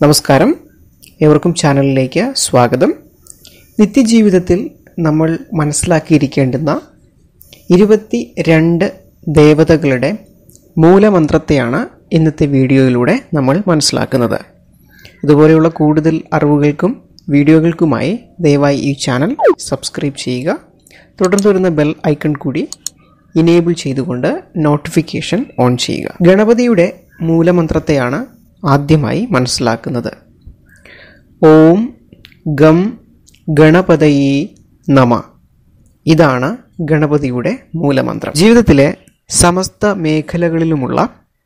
നമസ്കാരം ഏവർക്കും ചാനലിലേക്ക് സ്വാഗതം നിത്യജീവിതത്തിൽ നമ്മൾ മനസ്സിലാക്കിയിരിക്കേണ്ടുന്ന ഇരുപത്തി രണ്ട് ദേവതകളുടെ മൂലമന്ത്രത്തെയാണ് ഇന്നത്തെ വീഡിയോയിലൂടെ നമ്മൾ മനസ്സിലാക്കുന്നത് ഇതുപോലെയുള്ള കൂടുതൽ അറിവുകൾക്കും വീഡിയോകൾക്കുമായി ദയവായി ഈ ചാനൽ സബ്സ്ക്രൈബ് ചെയ്യുക തുടർന്ന് വരുന്ന ബെൽ ഐക്കൺ കൂടി ഇനേബിൾ ചെയ്തുകൊണ്ട് നോട്ടിഫിക്കേഷൻ ഓൺ ചെയ്യുക ഗണപതിയുടെ മൂലമന്ത്രത്തെയാണ് ആദ്യമായി മനസ്സിലാക്കുന്നത് ഓം ഗം ഗണപതയേ നമ ഇതാണ് ഗണപതിയുടെ മൂലമന്ത്രം ജീവിതത്തിലെ സമസ്ത മേഖലകളിലുമുള്ള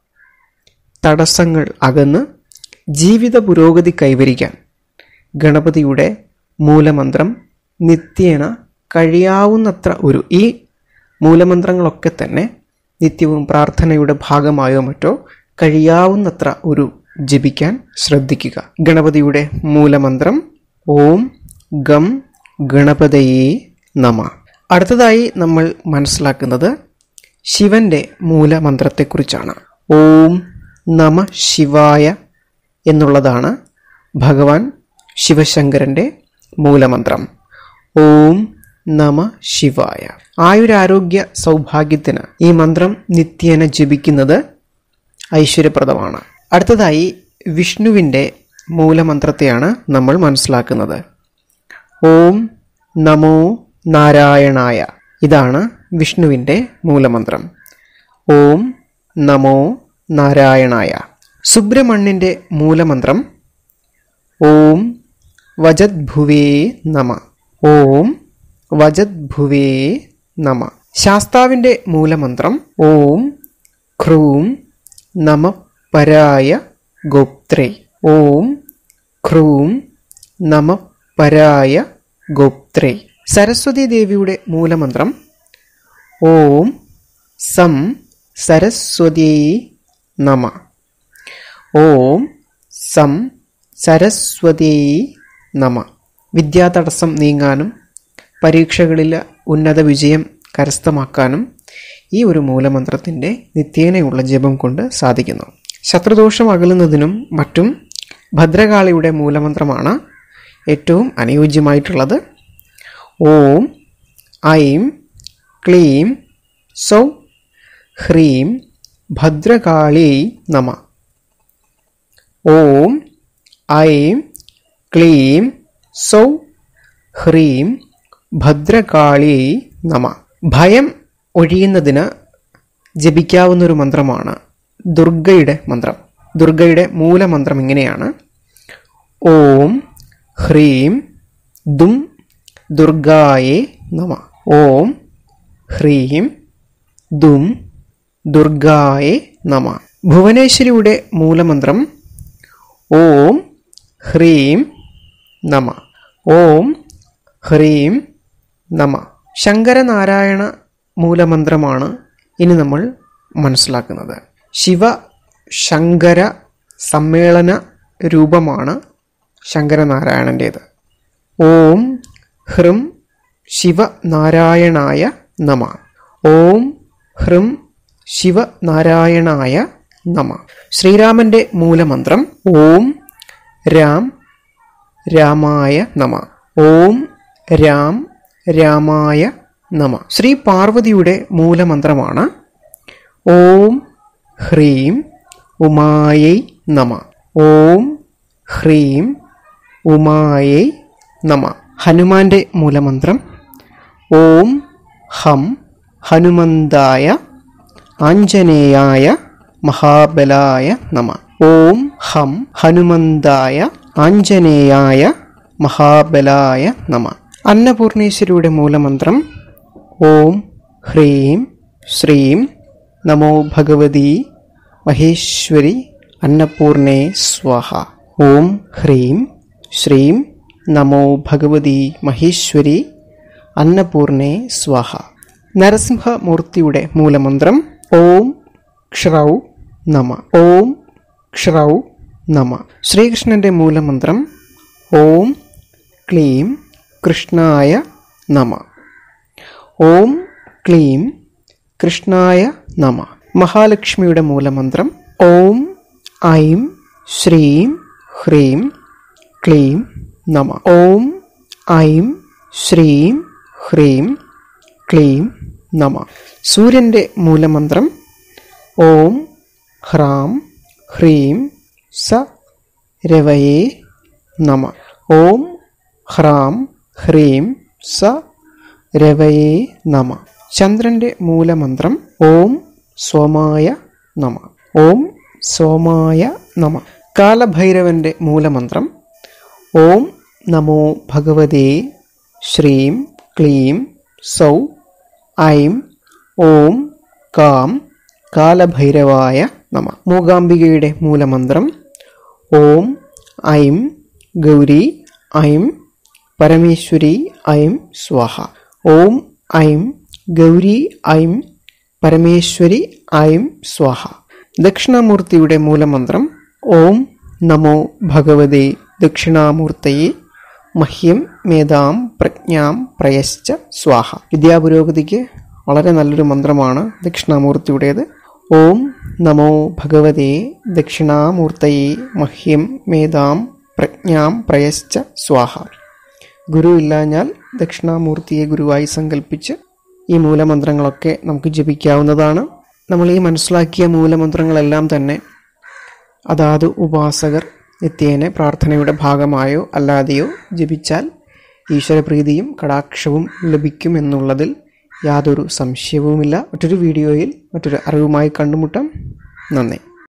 തടസ്സങ്ങൾ അകന്ന് ജീവിത പുരോഗതി കൈവരിക്കാൻ ഗണപതിയുടെ മൂലമന്ത്രം നിത്യേന കഴിയാവുന്നത്ര ഒരു ഈ മൂലമന്ത്രങ്ങളൊക്കെ തന്നെ നിത്യവും പ്രാർത്ഥനയുടെ ഭാഗമായോ മറ്റോ കഴിയാവുന്നത്ര ഒരു ജപിക്കാൻ ശ്രദ്ധിക്കുക ഗണപതിയുടെ മൂലമന്ത്രം ഓം ഗം ഗണപതയേ നമ അടുത്തതായി നമ്മൾ മനസ്സിലാക്കുന്നത് ശിവന്റെ മൂലമന്ത്രത്തെക്കുറിച്ചാണ് ഓം നമ ശിവായ എന്നുള്ളതാണ് ഭഗവാൻ ശിവശങ്കരന്റെ മൂലമന്ത്രം ഓം നമ ശിവായ ആയുരാരോഗ്യ സൗഭാഗ്യത്തിന് ഈ മന്ത്രം നിത്യേന ജപിക്കുന്നത് ഐശ്വര്യപ്രദമാണ് അടുത്തതായി വിഷ്ണുവിൻ്റെ മൂലമന്ത്രത്തെയാണ് നമ്മൾ മനസ്സിലാക്കുന്നത് ഓം നമോ നാരായണായ ഇതാണ് വിഷ്ണുവിൻ്റെ മൂലമന്ത്രം ഓം നമോ നാരായണായ സുബ്രഹ്മണ്യൻ്റെ മൂലമന്ത്രം ഓം വജദ്ഭുവേ നമ ഓം വജദ്ഭുവേ നമ ശാസ്താവിൻ്റെ മൂലമന്ത്രം ഓം ഖ്രൂം നമ പരായ ഗോപ്ത്രേ ഓം ഖ്രൂം നമ പരായ ഗോപ്ത്രേ സരസ്വതി ദേവിയുടെ മൂലമന്ത്രം ഓം സം സരസ്വതീ നമ ഓം സം സരസ്വതീ നമ വിദ്യാതടസ്സം നീങ്ങാനും പരീക്ഷകളിൽ ഉന്നത വിജയം കരസ്ഥമാക്കാനും ഈ ഒരു മൂലമന്ത്രത്തിൻ്റെ നിത്യേനയുള്ള ജപം കൊണ്ട് സാധിക്കുന്നു ശത്രുദോഷം അകലുന്നതിനും മറ്റും ഭദ്രകാളിയുടെ മൂലമന്ത്രമാണ് ഏറ്റവും അനുയോജ്യമായിട്ടുള്ളത് ഓം ഐം ക്ലീം സൗ ഹ്രീം ഭദ്രകാളി നമ ഓം ഐം ക്ലീം സൗ ഹ്രീം ഭദ്രകാളി നമ ഭയം ഒഴിയുന്നതിന് ജപിക്കാവുന്നൊരു മന്ത്രമാണ് ദുർഗയുടെ മന്ത്രം ദുർഗയുടെ മൂലമന്ത്രം ഇങ്ങനെയാണ് ഓം ഹ്രീം ദും ദുർഗായേ നമ ഓം ഹ്രീം ദും ദുർഗായേ നമ ഭുവനേശ്വരിയുടെ മൂലമന്ത്രം ഓം ഹ്രീം നമ ഓം ഹ്രീം നമ ശങ്കരനാരായണ മൂലമന്ത്രമാണ് ഇനി നമ്മൾ മനസ്സിലാക്കുന്നത് ശിവ ശങ്കര സമ്മേളന രൂപമാണ് ശങ്കരനാരായണൻ്റേത് ഓം ഹ്രം ശിവനാരായണായ നമ ഓം ഹ്രം ശിവനാരായണായ നമ ശ്രീരാമന്റെ മൂലമന്ത്രം ഓം രാം രാമായ നമ ഓം രാം രാമായ നമ ശ്രീ പാർവതിയുടെ മൂലമന്ത്രമാണ് ഓം ഹ്രീം ഉമായൈ നമ ഓം ഹ്രീം ഉമായൈ നമ ഹനുമാന്റെ മൂലമന്ത്രം ഓം ഹം ഹനുമന്തായ ആഞ്ജനേയായ മഹാബലായ നമ ഓം ഹം ഹനുമന്തായ ആഞ്ജനേയായ മഹാബലായ നമ അന്നപൂർണേശ്വരിയുടെ മൂലമന്ത്രം ഓം ഹ്രീം ശ്രീം നമോ ഭഗവതി മഹേശ്വരി അന്നപൂർണേ സ്വാഹ ഓം ഹ്രീം ശ്രീം നമോ ഭഗവതി മഹേശ്വരി അന്നപൂർണേ സ്വാഹ നരസിംഹമൂർത്തിയുടെ മൂലമന്ത്രം ഓം ക്ഷൗ നമ ഓം ക്ഷൗ നമ ശ്രീകൃഷ്ണന്റെ മൂലമന്ത്രം ഓം ക്ലീം കൃഷ്ണായ നമ ഓം ക്ലീം കൃഷ്ണായ നമ മഹാലക്ഷ്മിയുടെ മൂലമന്ത്രം ഓം ഐം ശ്രീം ഹ്രീം ക്ലീം നമ ഓം ഐം ശ്രീം ഹ്രീം ക്ലീം നമ സൂര്യൻ്റെ മൂലമന്ത്രം ഓം ഹ്രാം ഹ്രീം സ രവയേ നമ ഓം ഹ്രാം ഹ്രീം സ രവയേ നമ ചന്ദ്രൻ്റെ മൂലമന്ത്രം ഓം സോമായ നമ ഓം സോമായ നമ കാലഭൈരവന്റെ മൂലമന്ത്രം ഓം നമോ ഭഗവതേ ശ്രീം ക്ലീം സൗ ഐം ഓം കാം കാലഭൈരവായ നമ മൂകാംബികയുടെ മൂലമന്ത്രം ഓം ഐം ഗൗരി ഐം പരമേശ്വരി ഐം സ്വാഹ ഓം ഐം ഗൗരി ഐം പരമേശ്വരി ഐം സ്വാഹ ദക്ഷിണാമൂർത്തിയുടെ മൂലമന്ത്രം ഓം നമോ ഭഗവതേ ദക്ഷിണാമൂർത്തയെ മഹ്യം മേധാം പ്രജ്ഞാം പ്രയശ്ച സ്വാഹ വിദ്യാപുരോഗതിക്ക് വളരെ നല്ലൊരു മന്ത്രമാണ് ദക്ഷിണാമൂർത്തിയുടേത് ഓം നമോ ഭഗവതേ ദക്ഷിണാമൂർത്തയെ മഹ്യം മേധാം പ്രജ്ഞാം പ്രയശ്ച സ്വാഹ ഗുരു ഇല്ലാഞ്ഞാൽ ദക്ഷിണാമൂർത്തിയെ ഗുരുവായി സങ്കല്പിച്ച് ഈ മൂലമന്ത്രങ്ങളൊക്കെ നമുക്ക് ജപിക്കാവുന്നതാണ് നമ്മൾ ഈ മനസ്സിലാക്കിയ മൂലമന്ത്രങ്ങളെല്ലാം തന്നെ അതാത് ഉപാസകർ നിത്യേന പ്രാർത്ഥനയുടെ ഭാഗമായോ അല്ലാതെയോ ജപിച്ചാൽ ഈശ്വരപ്രീതിയും കടാക്ഷവും ലഭിക്കുമെന്നുള്ളതിൽ യാതൊരു സംശയവുമില്ല മറ്റൊരു വീഡിയോയിൽ മറ്റൊരു അറിവുമായി കണ്ടുമുട്ടാം നന്ദി